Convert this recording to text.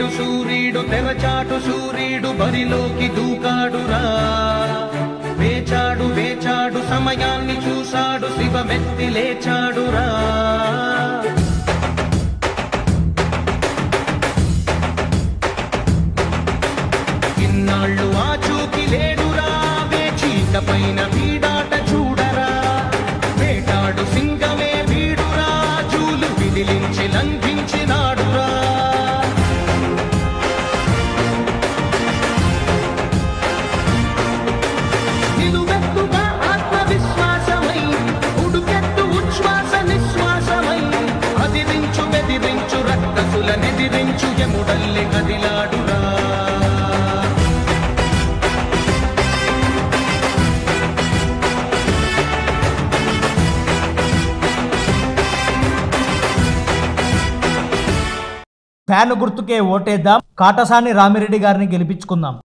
సూర్యుడు సూర్యుడు తెరచాటు సూర్యుడు బరిలోకి దూకాడురా వేచాడు వేచాడు సమయాన్ని చూశాడు శివమెత్తి లేచాడురా ఇన్నాళ్ళు ఆచూకి లేడురా వేచీక పైన వీడాట చూడరా వేటాడు సింగమే వీడురా జూలు విదిలించి లంఘించినాడురా నిలువెత్తుగా ఆత్మవిశ్వాసమై ఉడుకెత్తు ఉచ్ఛ్వాస నిశ్వాసమై అదిరించు బెదిరించు రక్కసుల నిదిరించు యముడల్లి కదిలాడురా ఫ్యాన్ గుర్తుకే ఓటేద్దాం కాటసాని రామిరెడ్డి గారిని గెలిపించుకుందాం